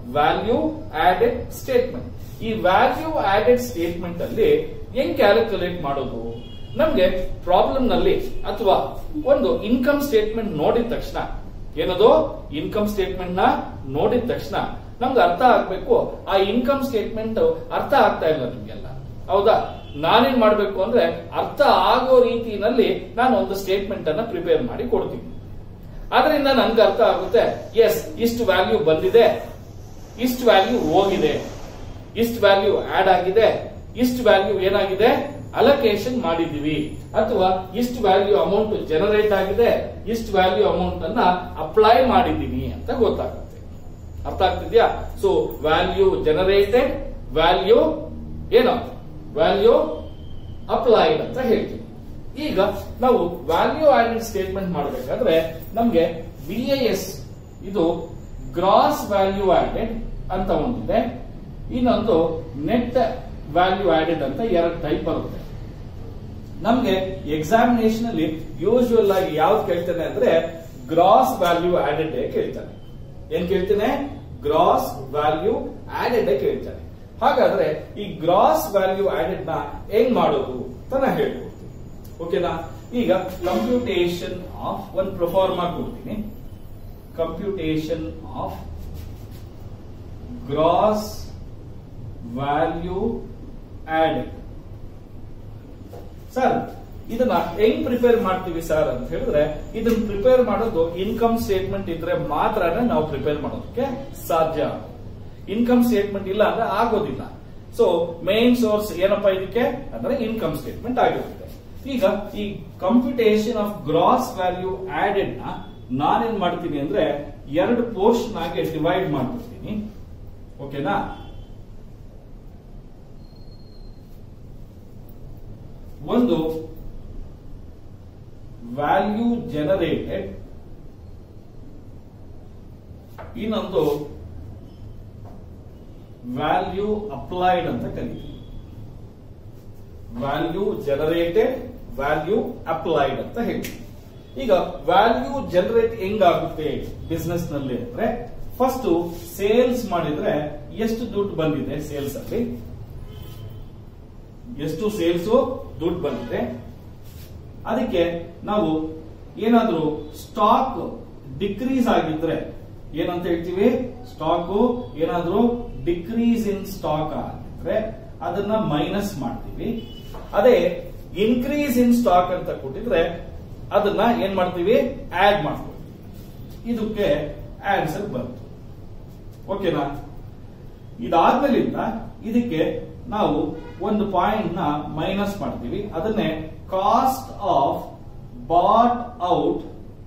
ವ್ಯಾಲ್ಯೂ ಆಡೆಡ್ ಸ್ಟೇಟ್ಮೆಂಟ್ ಈ ವ್ಯಾಲ್ಯೂ ಆಡೆಡ್ ಸ್ಟೇಟ್ಮೆಂಟ್ ಅಲ್ಲಿ ಹೆಂಗ್ ಕ್ಯಾಲ್ಕುಲೇಟ್ ಮಾಡೋದು ನಮ್ಗೆ ಪ್ರಾಬ್ಲಮ್ ನಲ್ಲಿ ಅಥವಾ ಒಂದು ಇನ್ಕಮ್ ಸ್ಟೇಟ್ಮೆಂಟ್ ನೋಡಿದ ತಕ್ಷಣ ಏನದು ಇನ್ಕಮ್ ಸ್ಟೇಟ್ಮೆಂಟ್ ನ ನೋಡಿದ ತಕ್ಷಣ ನಮ್ಗೆ ಅರ್ಥ ಆಗ್ಬೇಕು ಆ ಇನ್ಕಮ್ ಸ್ಟೇಟ್ಮೆಂಟ್ ಅರ್ಥ ಆಗ್ತಾ ಇಲ್ಲ ನಿಮ್ಗೆಲ್ಲ ಹೌದಾ ನಾನೇನ್ ಮಾಡ್ಬೇಕು ಅಂದ್ರೆ ಅರ್ಥ ಆಗೋ ರೀತಿನಲ್ಲಿ ನಾನು ಒಂದು ಸ್ಟೇಟ್ಮೆಂಟ್ ಅನ್ನ ಪ್ರಿಪೇರ್ ಮಾಡಿ ಕೊಡ್ತೀನಿ ಅದರಿಂದ ನನ್ಗೆ ಅರ್ಥ ಆಗುತ್ತೆ ಎಸ್ ಇಷ್ಟು ವ್ಯಾಲ್ಯೂ ಬಂದಿದೆ ಇಷ್ಟು ವ್ಯಾಲ್ಯೂ ಹೋಗಿದೆ ಇಷ್ಟು ವ್ಯಾಲ್ಯೂ ಆಡ್ ಆಗಿದೆ ಇಷ್ಟು ವ್ಯಾಲ್ಯೂ ಏನಾಗಿದೆ ಅಲೋಕೇಶನ್ ಮಾಡಿದೀವಿ ಅಥವಾ ಇಷ್ಟು ವ್ಯಾಲ್ಯೂ ಅಮೌಂಟ್ ಜನರೇಟ್ ಆಗಿದೆ ಇಷ್ಟು ವ್ಯಾಲ್ಯೂ ಅಮೌಂಟ್ ಅನ್ನ ಅಪ್ಲೈ ಮಾಡಿದೀನಿ ಅಂತ ಗೊತ್ತಾಗುತ್ತೆ ಅರ್ಥ ಆಗ್ತಿದ್ಯಾ ಸೊ ವ್ಯಾಲ್ಯೂ ಜನರೇಟೆಡ್ ವ್ಯಾಲ್ಯೂ ಏನು ವ್ಯಾಲ್ಯೂ ಅಪ್ಲೈಡ್ ಅಂತ ಹೇಳ್ತೀವಿ ಈಗ ನಾವು ವ್ಯಾಲ್ಯೂ ಆಡೆಡ್ ಸ್ಟೇಟ್ಮೆಂಟ್ ಮಾಡಬೇಕಾದ್ರೆ ನಮ್ಗೆ ವಿ ಎಸ್ ಇದು ಗ್ರಾಸ್ ವ್ಯಾಲ್ಯೂ ಆಡೆಡ್ ಅಂತ ಒಂದಿದೆ ಇನ್ನೊಂದು ನೆಟ್ ವ್ಯಾಲ್ಯೂ ಆಡೆಡ್ ಅಂತ ಎರಡು ಟೈಪ್ ಬರುತ್ತೆ ನಮ್ಗೆ ಎಕ್ಸಾಮಿನೇಷನ್ ಅಲ್ಲಿ ಯೂಶುವಲ್ ಆಗಿ ಯಾವ್ದು ಕೇಳ್ತಾನೆ ಅಂದ್ರೆ ಗ್ರಾಸ್ ವ್ಯಾಲ್ಯೂ ಆಡೆಡ್ ಕೇಳ್ತಾನೆ ಏನ್ ಕೇಳ್ತಾನೆ ಗ್ರಾಸ್ ವ್ಯಾಲ್ಯೂ ಆಡೆಡ್ ಕೇಳ್ತಾನೆ ಹಾಗಾದ್ರೆ ಈ ಗ್ರಾಸ್ ವ್ಯಾಲ್ಯೂ ಆಡೆಡ್ ನ ಹೆಂಗ್ ಮಾಡೋದು ಅಂತ ನಾ ಹೇಳ್ಕೊಡ್ತೀನಿ ಓಕೆನಾ ಈಗ ಕಂಪ್ಯೂಟೇಷನ್ ಆಫ್ ಒಂದು ಪ್ರೊಫಾರ್ಮಾ ಕೊಡ್ತೀನಿ computation of gross value added sir ಇದನ್ನ ಹೆಂಗ್ ಪ್ರಿಪೇರ್ ಮಾಡ್ತೀವಿ ಸರ್ ಅಂತ ಹೇಳಿದ್ರೆ ಇದನ್ನ ಪ್ರಿಪೇರ್ ಮಾಡೋದು ಇನ್ಕಮ್ ಸ್ಟೇಟ್ಮೆಂಟ್ ಇದ್ರೆ ಮಾತ್ರನೇ ನಾವು ಪ್ರಿಪೇರ್ ಮಾಡೋದಕ್ಕೆ ಸಾಧ್ಯ ಇನ್ಕಮ್ ಸ್ಟೇಟ್ಮೆಂಟ್ ಇಲ್ಲ ಅಂದ್ರೆ ಆಗೋದಿಲ್ಲ ಸೊ ಮೇನ್ ಸೋರ್ಸ್ ಏನಪ್ಪಾ ಇದಕ್ಕೆ ಅಂದ್ರೆ ಇನ್ಕಮ್ ಸ್ಟೇಟ್ಮೆಂಟ್ ಆಗಿರುತ್ತೆ ಈಗ ಈ computation of gross value added ನ ನಾನೇನ್ ಮಾಡ್ತೀನಿ ಅಂದ್ರೆ ಎರಡು ಪೋರ್ಷನ್ ಆಗಿ ಡಿವೈಡ್ ಮಾಡ್ಬಿಡ್ತೀನಿ ಓಕೆನಾ ಒಂದು ವ್ಯಾಲ್ಯೂ ಜನರೇಟೆಡ್ ಇನ್ನೊಂದು ವ್ಯಾಲ್ಯೂ ಅಪ್ಲೈಡ್ ಅಂತ ಕರೀತೀವಿ ವ್ಯಾಲ್ಯೂ ಜನರೇಟೆಡ್ ವ್ಯಾಲ್ಯೂ ಅಪ್ಲೈಡ್ ಅಂತ ಹೇಳ್ತೀವಿ ಈಗ ವ್ಯಾಲ್ಯೂ ಜನರೇಟ್ ಹೆಂಗಾಗುತ್ತೆ ಬಿಸ್ನೆಸ್ ನಲ್ಲಿ ಅಂದ್ರೆ ಫಸ್ಟ್ ಸೇಲ್ಸ್ ಮಾಡಿದ್ರೆ ಎಷ್ಟು ದುಡ್ಡು ಬಂದಿದೆ ಸೇಲ್ಸ್ ಅಲ್ಲಿ ಎಷ್ಟು ಸೇಲ್ಸ್ ದುಡ್ಡು ಬಂದಿದೆ ಅದಕ್ಕೆ ನಾವು ಏನಾದ್ರೂ ಸ್ಟಾಕ್ ಡಿಕ್ರೀಸ್ ಆಗಿದ್ರೆ ಏನಂತ ಹೇಳ್ತೀವಿ ಸ್ಟಾಕ್ ಏನಾದ್ರೂ ಡಿಕ್ರೀಸ್ ಇನ್ ಸ್ಟಾಕ್ ಆಗಿದ್ರೆ ಅದನ್ನ ಮೈನಸ್ ಮಾಡ್ತೀವಿ ಅದೇ ಇನ್ಕ್ರೀಸ್ ಇನ್ ಸ್ಟಾಕ್ ಅಂತ ಕೊಟ್ಟಿದ್ರೆ ಅದನ್ನ ಏನ್ ಮಾಡ್ತೀವಿ ಆಡ್ ಮಾಡ್ತೀವಿ ಇದಕ್ಕೆ ಆನ್ಸರ್ ಬಂತು ಓಕೆನಾ ಇದಾದ್ಮೇಲಿಂದ ಇದಕ್ಕೆ ನಾವು ಒಂದು ಪಾಯಿಂಟ್ ನ ಮೈನಸ್ ಮಾಡ್ತೀವಿ ಅದನ್ನೇ cost of bought out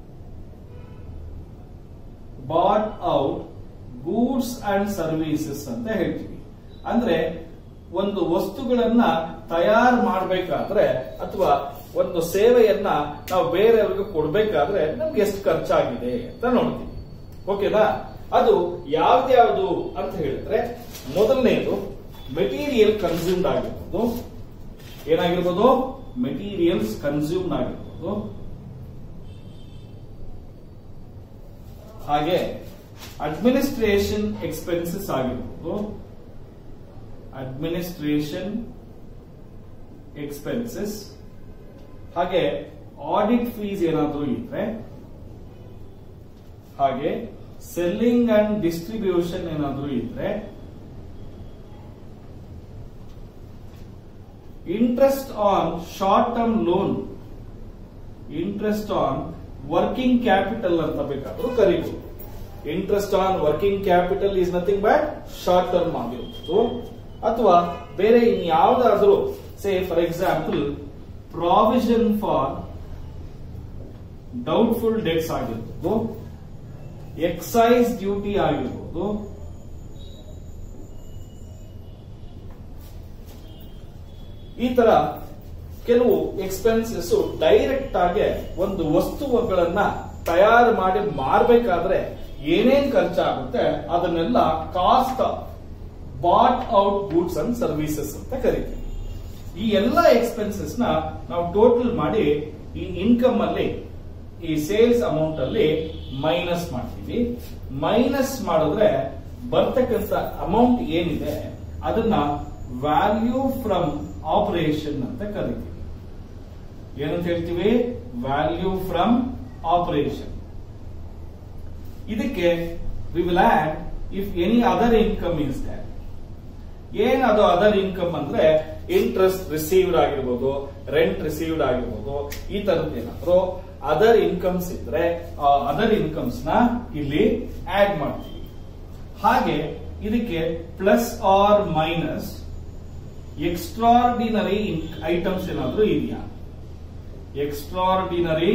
bought out goods and services ಅಂತ ಹೇಳ್ತೀವಿ ಅಂದ್ರೆ ಒಂದು ವಸ್ತುಗಳನ್ನ ತಯಾರು ಮಾಡಬೇಕಾದ್ರೆ ಅಥವಾ ಒಂದು ಸೇವೆಯನ್ನ ನಾವು ಬೇರೆಯವ್ರಿಗೆ ಕೊಡ್ಬೇಕಾದ್ರೆ ನಮ್ಗೆ ಎಷ್ಟು ಖರ್ಚಾಗಿದೆ ಅಂತ ನೋಡ್ತೀವಿ ಓಕೆನಾ ಅದು ಯಾವ್ದ್ಯಾವ್ದು ಅಂತ ಹೇಳಿದ್ರೆ ಮೊದಲನೇದು ಮೆಟೀರಿಯಲ್ ಕನ್ಸ್ಯೂಮ್ಡ್ ಆಗಿರ್ಬೋದು ಏನಾಗಿರ್ಬೋದು ಮೆಟೀರಿಯಲ್ಸ್ ಕನ್ಸ್ಯೂಮ್ಡ್ ಆಗಿರ್ಬೋದು ಹಾಗೆ ಅಡ್ಮಿನಿಸ್ಟ್ರೇಷನ್ ಎಕ್ಸ್ಪೆನ್ಸಸ್ ಆಗಿರ್ಬೋದು ಅಡ್ಮಿನಿಸ್ಟ್ರೇಷನ್ ಎಕ್ಸ್ಪೆನ್ಸಸ್ ಹಾಗೆ ಆಡಿಟ್ ಫೀಸ್ ಏನಾದರೂ ಇದ್ರೆ ಹಾಗೆ ಸೆಲ್ಲಿಂಗ್ ಅಂಡ್ ಡಿಸ್ಟ್ರಿಬ್ಯೂಷನ್ ಏನಾದರೂ ಇದ್ರೆ interest on short term loan interest on working capital ಅಂತ ಬೇಕಾದ್ರೂ ಕರಿಬಹುದು interest on working capital is nothing but short term ಆಗಿರುವುದು ಅಥವಾ ಬೇರೆ ಇನ್ಯಾವುದಾದ್ರೂ say for example provision for doubtful debts ಆಗಿರ್ಬೋದು ಎಕ್ಸೈಸ್ ಡ್ಯೂಟಿ ಆಗಿರ್ಬೋದು ಈ ತರ ಕೆಲವು ಎಕ್ಸ್ಪೆನ್ಸಸ್ ಡೈರೆಕ್ಟ್ ಆಗಿ ಒಂದು ವಸ್ತುಗಳನ್ನ ತಯಾರು ಮಾಡಿ ಮಾರಬೇಕಾದ್ರೆ ಏನೇನ್ ಖರ್ಚಾಗುತ್ತೆ ಅದನ್ನೆಲ್ಲ cost bought out goods and services ಅಂತ ಕರಿತೀವಿ ಈ ಎಲ್ಲ ಎಕ್ಸ್ಪೆನ್ಸಸ್ ನ ನಾವು ಟೋಟಲ್ ಮಾಡಿ ಈ ಇನ್ಕಮ್ ಅಲ್ಲಿ ಈ ಸೇಲ್ಸ್ ಅಮೌಂಟ್ ಅಲ್ಲಿ ಮೈನಸ್ ಮಾಡ್ತೀವಿ ಮೈನಸ್ ಮಾಡಿದ್ರೆ ಬರ್ತಕ್ಕಂಥ ಅಮೌಂಟ್ ಏನಿದೆ ಅದನ್ನ ವ್ಯಾಲ್ಯೂ ಫ್ರಮ್ ಆಪರೇಷನ್ ಅಂತ ಕರಿತೀವಿ ಏನಂತ ಹೇಳ್ತೀವಿ ವ್ಯಾಲ್ಯೂ ಫ್ರಮ್ ಆಪರೇಷನ್ ಇದಕ್ಕೆ we will add if any other income is that ಏನದು ಅದರ್ ಇನ್ಕಮ್ ಅಂದ್ರೆ ಇಂಟ್ರೆಸ್ಟ್ ರಿಸೀವ್ಡ್ ಆಗಿರ್ಬೋದು ರೆಂಟ್ ರಿಸೀವ್ಡ್ ಆಗಿರ್ಬೋದು ಈ ತರದ್ದು ಏನಾದ್ರು ಅದರ್ ಇನ್ಕಮ್ಸ್ ಇದ್ರೆ ಅದರ್ ಇನ್ಕಮ್ಸ್ ನ ಇಲ್ಲಿ ಆಡ್ ಮಾಡ್ತೀವಿ ಹಾಗೆ ಇದಕ್ಕೆ plus or minus extraordinary items ಏನಾದ್ರೂ ಇದೆಯಾ ಎಕ್ಸ್ಟ್ರಾರ್ಡಿನರಿ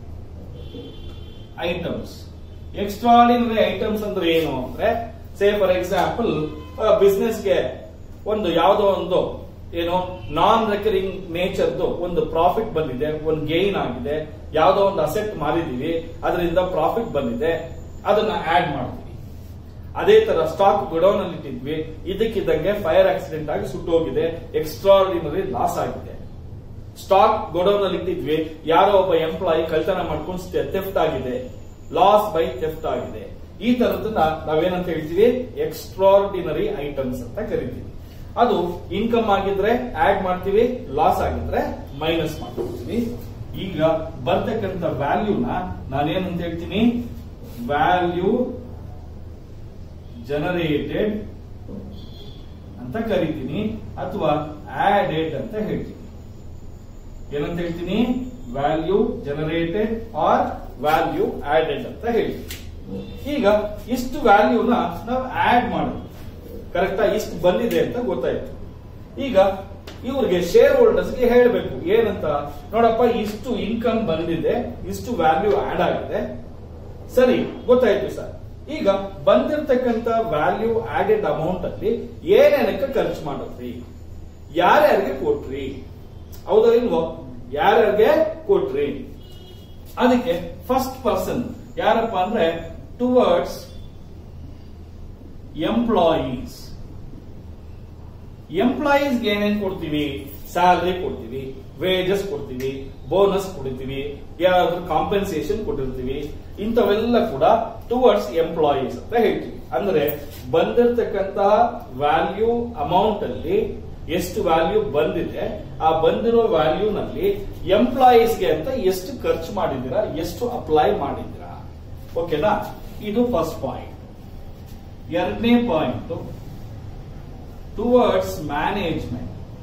ಐಟಮ್ಸ್ ಎಕ್ಸ್ಟ್ರಾರ್ಡಿನರಿ ಐಟಮ್ಸ್ ಅಂದ್ರೆ ಏನು ಅಂದ್ರೆ ಸೇ ಫಾರ್ ಎಕ್ಸಾಂಪಲ್ ಬಿಸ್ನೆಸ್ಗೆ ಒಂದು ಯಾವುದೋ ಒಂದು ಏನು ನಾನ್ ರೆಕರಿಂಗ್ ನೇಚರ್ದು ಒಂದು ಪ್ರಾಫಿಟ್ ಬಂದಿದೆ ಒಂದು ಗೇನ್ ಆಗಿದೆ ಯಾವುದೋ ಒಂದು ಅಸೆಟ್ ಮಾರಿದೀವಿ ಅದರಿಂದ ಪ್ರಾಫಿಟ್ ಬಂದಿದೆ ಅದನ್ನ ಆಡ್ ಮಾಡ್ತೀವಿ ಅದೇ ತರ ಸ್ಟಾಕ್ ಗೊಡೌನ್ ಅಲ್ಲಿ ಇಟ್ಟಿದ್ವಿ ಇದಕ್ಕಿದ್ದಂಗೆ ಫೈರ್ ಆಕ್ಸಿಡೆಂಟ್ ಆಗಿ ಸುಟ್ಟೋಗಿದೆ ಎಕ್ಸ್ಟ್ರಾರ್ಡಿನರಿ ಲಾಸ್ ಆಗಿದೆ ಸ್ಟಾಕ್ ಗೊಡೌನ್ ಅಲ್ಲಿ ಇಟ್ಟಿದ್ವಿ ಯಾರೋ ಒಬ್ಬ ಎಂಪ್ಲಾಯಿ ಕಳ್ತನ ಮಾಡ್ಕೊಂಡು ಥೆಫ್ಟ್ ಆಗಿದೆ ಲಾಸ್ ಬೈ ಥೆಫ್ಟ್ ಆಗಿದೆ ಈ ತರದನ್ನ ನಾವೇನಂತ ಹೇಳ್ತೀವಿ ಎಕ್ಸ್ಟ್ರಾರ್ಡಿನರಿ ಐಟಮ್ಸ್ ಅಂತ ಕರಿತೀವಿ ಅದು ಇನ್ಕಮ್ ಆಗಿದ್ರೆ ಆಡ್ ಮಾಡ್ತೀವಿ ಲಾಸ್ ಆಗಿದ್ರೆ ಮೈನಸ್ ಮಾಡ್ಕೊಳ್ತೀವಿ ಈಗ ಬರ್ತಕ್ಕಂಥ ವ್ಯಾಲ್ಯೂನ ನಾನೇನಂತ ಹೇಳ್ತೀನಿ ವ್ಯಾಲ್ಯೂ ಜನರೇಟೆಡ್ ಅಂತ ಕರಿತೀನಿ ಅಥವಾ ಆಡೆಡ್ ಅಂತ ಹೇಳ್ತೀನಿ ಏನಂತ ಹೇಳ್ತೀನಿ value generated or value added ಅಂತ ಹೇಳ್ತೀನಿ ಈಗ ಇಷ್ಟು ವ್ಯಾಲ್ಯೂನ ನಾವು ಆಡ್ ಮಾಡೋದು ಕರೆಕ್ಟಾ ಇಷ್ಟು ಬಂದಿದೆ ಅಂತ ಗೊತ್ತಾಯ್ತು ಈಗ ಇವ್ರಿಗೆ ಶೇರ್ ಹೋಲ್ಡರ್ಸ್ಗೆ ಹೇಳಬೇಕು ಏನಂತ ನೋಡಪ್ಪ ಇಷ್ಟು ಇನ್ಕಮ್ ಬಂದಿದೆ ಇಷ್ಟು ವ್ಯಾಲ್ಯೂ ಆಡ್ ಆಗಿದೆ ಸರಿ ಗೊತ್ತಾಯ್ತು ಸರ್ ಈಗ ಬಂದಿರತಕ್ಕಂತ ವ್ಯಾಲ್ಯೂ ಆಡೆಡ್ ಅಮೌಂಟ್ ಅಲ್ಲಿ ಏನೇನಕ್ಕೆ ಖರ್ಚು ಮಾಡಿದ್ರಿ ಯಾರ್ಯಾರಿಗೆ ಕೊಟ್ರಿ ಹೌದಾ ಇಲ್ವೋ ಯಾರ್ಯಾರಿಗೆ ಕೊಟ್ರಿ ಅದಕ್ಕೆ ಫಸ್ಟ್ ಪರ್ಸನ್ ಯಾರಪ್ಪ ಅಂದ್ರೆ ಟುವರ್ಡ್ಸ್ ಎಂಪ್ಲಾಯೀಸ್ ಎಂಪ್ಲಾಯೀಸ್ಗೆ ಏನೇನ್ ಕೊಡ್ತೀವಿ ಸ್ಯಾಲರಿ ಕೊಡ್ತೀವಿ ವೇಜಸ್ ಕೊಡ್ತೀವಿ ಬೋನಸ್ ಕೊಡ್ತೀವಿ ಯಾರಾದ್ರೂ ಕಾಂಪೆನ್ಸೇಷನ್ ಕೊಟ್ಟಿರ್ತೀವಿ ಇಂಥವೆಲ್ಲ ಕೂಡ ಟುವರ್ಡ್ಸ್ ಎಂಪ್ಲಾಯೀಸ್ ಅಂತ ಹೇಳ್ತೀವಿ ಅಂದ್ರೆ ಬಂದಿರತಕ್ಕಂತಹ ವ್ಯಾಲ್ಯೂ ಅಮೌಂಟ್ ಅಲ್ಲಿ ಎಷ್ಟು ವ್ಯಾಲ್ಯೂ ಬಂದಿದೆ ಆ ಬಂದಿರೋ ವ್ಯಾಲ್ಯೂ ನಲ್ಲಿ ಎಂಪ್ಲಾಯೀಸ್ಗೆ ಅಂತ ಎಷ್ಟು ಖರ್ಚು ಮಾಡಿದ್ದೀರಾ ಎಷ್ಟು ಅಪ್ಲೈ ಮಾಡಿದ್ದೀರಾ ಓಕೆನಾ ಇದು ಫಸ್ಟ್ ಪಾಯಿಂಟ್ ಎರಡನೇ ಪಾಯಿಂಟ್ ಟುವರ್ಡ್ಸ್ ಮ್ಯಾನೇಜ್ಮೆಂಟ್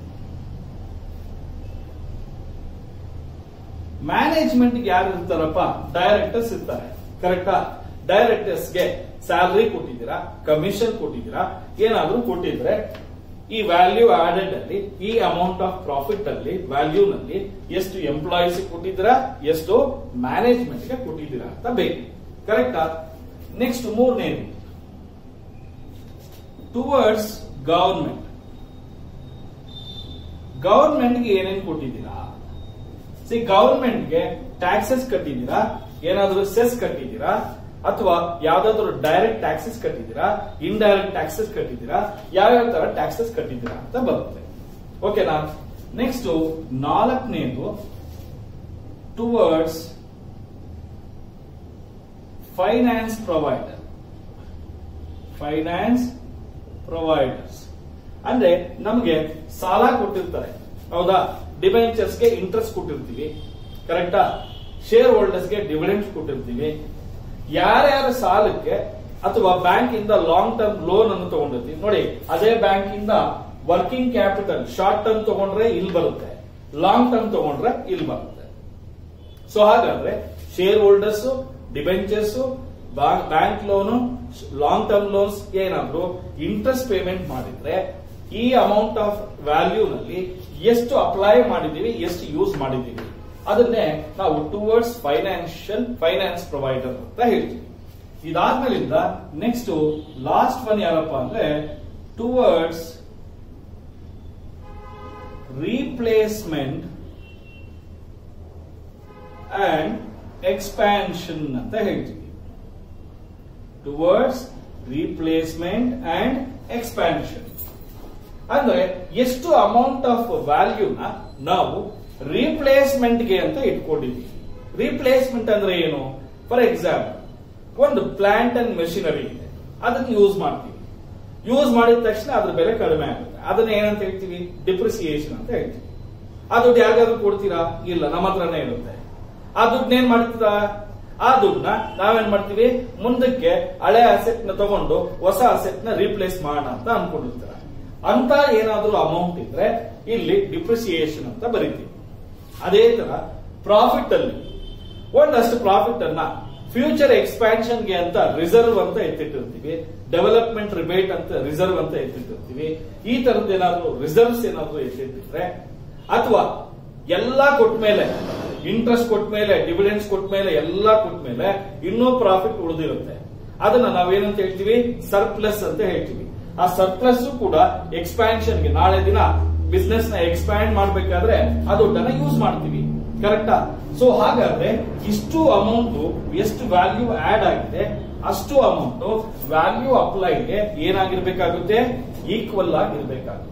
ಮ್ಯಾನೇಜ್ಮೆಂಟ್ ಯಾರು ಇರ್ತಾರಪ್ಪ ಡೈರೆಕ್ಟರ್ಸ್ ಇರ್ತಾರೆ ಕರೆಕ್ಟಾ ಡೈರೆಕ್ಟರ್ಸ್ಗೆ ಸ್ಯಾಲರಿ ಕೊಟ್ಟಿದ್ದೀರಾ ಕಮಿಷನ್ ಕೊಟ್ಟಿದ್ದೀರಾ ಏನಾದ್ರೂ ಕೊಟ್ಟಿದ್ರೆ ಈ ವ್ಯಾಲ್ಯೂ ಆಡೆಡ್ ಅಲ್ಲಿ ಈ ಅಮೌಂಟ್ ಆಫ್ ಪ್ರಾಫಿಟ್ ಅಲ್ಲಿ ವ್ಯಾಲ್ಯೂ ನಲ್ಲಿ ಎಷ್ಟು ಎಂಪ್ಲಾಯೀಸ್ ಕೊಟ್ಟಿದ್ದೀರಾ ಎಷ್ಟು ಮ್ಯಾನೇಜ್ಮೆಂಟ್ ಗೆ ಕೊಟ್ಟಿದ್ದೀರಾ ಅಂತ ಬೇಕು ಕರೆಕ್ಟಾ ನೆಕ್ಸ್ಟ್ ಮೂರನೇದು ಟುವರ್ಡ್ಸ್ ಗವರ್ಮೆಂಟ್ ಗವರ್ಮೆಂಟ್ಗೆ ಏನೇನ್ ಕೊಟ್ಟಿದ್ದೀರಾ ಸಿ ಗವರ್ಮೆಂಟ್ಗೆ ಟ್ಯಾಕ್ಸಸ್ ಕಟ್ಟಿದ್ದೀರಾ ಏನಾದ್ರೂ ಸೆಸ್ ಕಟ್ಟಿದ್ದೀರಾ ಅಥವಾ ಯಾವ್ದಾದ್ರು ಡೈರೆಕ್ಟ್ ಟ್ಯಾಕ್ಸಸ್ ಕಟ್ಟಿದ್ದೀರಾ ಇಂಡೈರೆಕ್ಟ್ ಟ್ಯಾಕ್ಸಸ್ ಕಟ್ಟಿದ್ದೀರಾ ಯಾವ್ಯಾವ ತರ ಟ್ಯಾಕ್ಸಸ್ ಕಟ್ಟಿದ್ದೀರಾ ಅಂತ ಬರುತ್ತೆ ಓಕೆನಾ ನೆಕ್ಸ್ಟ್ ನಾಲ್ಕನೇದು towards finance provider finance providers ಅಂದ್ರೆ ನಮ್ಗೆ ಸಾಲ ಕೊಟ್ಟಿರ್ತಾರೆ ಹೌದಾ ಡಿಬೆಂಚರ್ಸ್ಗೆ ಇಂಟ್ರೆಸ್ಟ್ ಕೊಟ್ಟಿರ್ತೀವಿ ಕರೆಕ್ಟಾ ಶೇರ್ ಹೋಲ್ಡರ್ಸ್ಗೆ ಡಿವಿಡೆಂಟ್ ಕೊಟ್ಟಿರ್ತೀವಿ ಯಾರ್ಯಾರ ಸಾಲಕ್ಕೆ ಅಥವಾ ಬ್ಯಾಂಕ್ ಇಂದ ಲಾಂಗ್ ಟರ್ಮ್ ಲೋನ್ ಅನ್ನು ತಗೊಂಡಿರ್ತೀವಿ ನೋಡಿ ಅದೇ ಬ್ಯಾಂಕ್ ಇಂದ ವರ್ಕಿಂಗ್ ಕ್ಯಾಪಿಟಲ್ ಶಾರ್ಟ್ ಟರ್ಮ್ ತಗೊಂಡ್ರೆ ಇಲ್ಲಿ ಬರುತ್ತೆ ಲಾಂಗ್ ಟರ್ಮ್ ತಗೊಂಡ್ರೆ ಇಲ್ಲಿ ಬರುತ್ತೆ ಸೊ ಹಾಗಾದ್ರೆ shareholders debentures bank loan long term loans ಏನಾದ್ರು ಇಂಟ್ರೆಸ್ಟ್ ಪೇಮೆಂಟ್ ಮಾಡಿದ್ರೆ ಈ ಅಮೌಂಟ್ ಆಫ್ ವ್ಯಾಲ್ಯೂ ನಲ್ಲಿ ಎಷ್ಟು ಅಪ್ಲೈ ಮಾಡಿದೀವಿ ಎಷ್ಟು ಯೂಸ್ ಮಾಡಿದೀವಿ ಅದನ್ನೇ ನಾವು ಟುವರ್ಡ್ಸ್ ಫೈನಾನ್ಷಿಯಲ್ ಫೈನಾನ್ಸ್ ಪ್ರೊವೈಡರ್ ಅಂತ ಹೇಳ್ತೀವಿ ಇದಾದ್ಮೇಲಿಂದ ನೆಕ್ಸ್ಟ್ ಲಾಸ್ಟ್ ಒನ್ ಯಾರಪ್ಪ ಅಂದ್ರೆ ಟುವರ್ಡ್ಸ್ ರೀಪ್ಲೇಸ್ಮೆಂಟ್ ಅಂಡ್ ಎಕ್ಸ್ಪ್ಯಾನ್ಷನ್ ಅಂತ ಹೇಳ್ತೀವಿ ಟುವರ್ಡ್ಸ್ ರೀಪ್ಲೇಸ್ಮೆಂಟ್ ಅಂಡ್ ಎಕ್ಸ್ಪ್ಯಾನ್ಷನ್ ಅಂದ್ರೆ ಎಷ್ಟು ಅಮೌಂಟ್ ಆಫ್ ವ್ಯಾಲ್ಯೂನ ನಾವು ರೀಪ್ಲೇಸ್ಮೆಂಟ್ ಗೆ ಅಂತ ಇಟ್ಕೊಂಡಿದ್ದೀವಿ ರೀಪ್ಲೇಸ್ಮೆಂಟ್ ಅಂದ್ರೆ ಏನು ಫಾರ್ ಎಕ್ಸಾಂಪಲ್ ಒಂದು ಪ್ಲಾಂಟ್ ಅಂಡ್ ಮೆಷಿನರಿ ಇದೆ ಅದನ್ನ ಯೂಸ್ ಮಾಡ್ತೀವಿ ಯೂಸ್ ಮಾಡಿದ ತಕ್ಷಣ ಅದ್ರ ಬೆಲೆ ಕಡಿಮೆ ಆಗುತ್ತೆ ಅದನ್ನ ಏನಂತ ಹೇಳ್ತೀವಿ ಡಿಪ್ರಿಸಿಯೇಷನ್ ಅಂತ ಹೇಳ್ತೀವಿ ಆ ದುಡ್ಡು ಯಾರಿಗಾದ್ರೂ ಕೊಡ್ತೀರಾ ಇಲ್ಲ ನಮ್ಮ ಹತ್ರನೇ ಇರುತ್ತೆ ಆ ದುಡ್ಡನ್ನ ಏನ್ ಮಾಡ್ತೀರಾ ಆ ದುಡ್ಡನ್ನ ನಾವೇನ್ ಮಾಡ್ತೀವಿ ಮುಂದಕ್ಕೆ ಹಳೆ ಅಸೆಟ್ ನ ತಗೊಂಡು ಹೊಸ ಅಸೆಟ್ ನ ರೀಪ್ಲೇಸ್ ಮಾಡೋಣ ಅಂತ ಅನ್ಕೊಂಡಿರ್ತೀರ ಅಂತ ಏನಾದ್ರೂ ಅಮೌಂಟ್ ಇದ್ರೆ ಇಲ್ಲಿ ಡಿಪ್ರಿಸಿಯೇಷನ್ ಅಂತ ಬರೀತೀವಿ ಅದೇ ತರ ಪ್ರಾಫಿಟ್ ಅಲ್ಲಿ ಒಂದಷ್ಟು ಪ್ರಾಫಿಟ್ ಅನ್ನ ಫ್ಯೂಚರ್ ಎಕ್ಸ್ಪ್ಯಾನ್ಷನ್ ಗೆ ಅಂತ ರಿಸರ್ವ್ ಅಂತ ಎತ್ತಿಟ್ಟಿರ್ತೀವಿ ಡೆವಲಪ್ಮೆಂಟ್ ರಿಬೇಟ್ ಅಂತ ರಿಸರ್ವ್ ಅಂತ ಎತ್ತಿಟ್ಟಿರ್ತೀವಿ ಈ ತರದ್ ಏನಾದ್ರು ರಿಸರ್ವ್ಸ್ ಏನಾದ್ರು ಎತ್ತಿಟ್ಟಿದ್ರೆ ಅಥವಾ ಎಲ್ಲಾ ಕೊಟ್ಮೇಲೆ ಇಂಟ್ರೆಸ್ಟ್ ಕೊಟ್ಮೇಲೆ ಡಿವಿಡೆನ್ಸ್ ಕೊಟ್ಮೇಲೆ ಎಲ್ಲಾ ಕೊಟ್ಮೇಲೆ ಇನ್ನೂ ಪ್ರಾಫಿಟ್ ಉಳಿದಿರುತ್ತೆ ಅದನ್ನ ನಾವೇನಂತ ಹೇಳ್ತೀವಿ ಸರ್ಪ್ಲಸ್ ಅಂತ ಹೇಳ್ತೀವಿ ಆ ಸರ್ಪ್ಲಸ್ ಕೂಡ ಎಕ್ಸ್ಪ್ಯಾನ್ಷನ್ ಗೆ ನಾಳೆ ದಿನ ಬಿಸ್ನೆಸ್ ನ ಎಕ್ಸ್ಪ್ಯಾಂಡ್ ಮಾಡ್ಬೇಕಾದ್ರೆ ಆ ದುಡ್ಡನ್ನ ಯೂಸ್ ಮಾಡ್ತೀವಿ ಕರೆಕ್ಟಾ ಸೊ ಹಾಗಾದ್ರೆ ಇಷ್ಟು ಅಮೌಂಟ್ ಎಷ್ಟು ವ್ಯಾಲ್ಯೂ ಆಡ್ ಆಗಿದೆ ಅಷ್ಟು ಅಮೌಂಟ್ ವ್ಯಾಲ್ಯೂ ಅಪ್ಲೈಗೆ ಏನಾಗಿರ್ಬೇಕಾಗುತ್ತೆ ಈಕ್ವಲ್ ಆಗಿರ್ಬೇಕಾಗುತ್ತೆ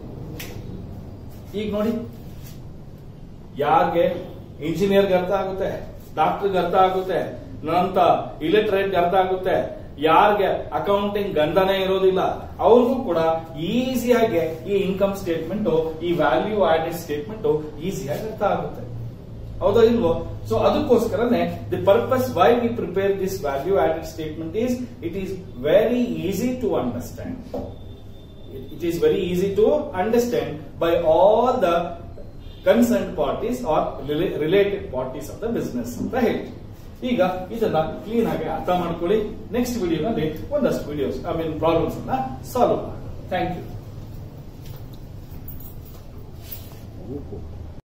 ಈಗ ನೋಡಿ ಯಾರಿಗೆ ಇಂಜಿನಿಯರ್ಗೆ ಅರ್ಥ ಆಗುತ್ತೆ ಡಾಕ್ಟರ್ಗೆ ಅರ್ಥ ಆಗುತ್ತೆ ನಂತ ಇಲೆಕ್ಟ್ರೇಟ್ಗೆ ಅರ್ಥ ಆಗುತ್ತೆ ಯಾರಿಗೆ ಅಕೌಂಟಿಂಗ್ ಗಂಧನೇ ಇರೋದಿಲ್ಲ ಅವ್ರಿಗೂ ಕೂಡ ಈಸಿಯಾಗಿ ಈ ಇನ್ಕಮ್ ಸ್ಟೇಟ್ಮೆಂಟ್ ಈ ವ್ಯಾಲ್ಯೂ ಆಡೆಡ್ ಸ್ಟೇಟ್ಮೆಂಟ್ ಈಸಿಯಾಗಿ ಅರ್ಥ ಆಗುತ್ತೆ ಹೌದಾ ಇಲ್ವೋ ಸೊ ಅದಕ್ಕೋಸ್ಕರನೇ the purpose why we prepare this value added statement is it is very easy to understand it is very easy to understand by all the concerned parties or rela- related parties of the business ಅಂತ ಹೇಳ್ತೀವಿ ಈಗ ಇದನ್ನ clean ಆಗಿ ಅರ್ಥ ಮಾಡ್ಕೊಳ್ಳಿ next ವಿಡಿಯೋನಲ್ಲಿ ಒಂದಷ್ಟು videos I mean problems ಅನ್ನ ಸಾಲ್ವ್ ಮಾಡೋಣ ಥ್ಯಾಂಕ್ ಯು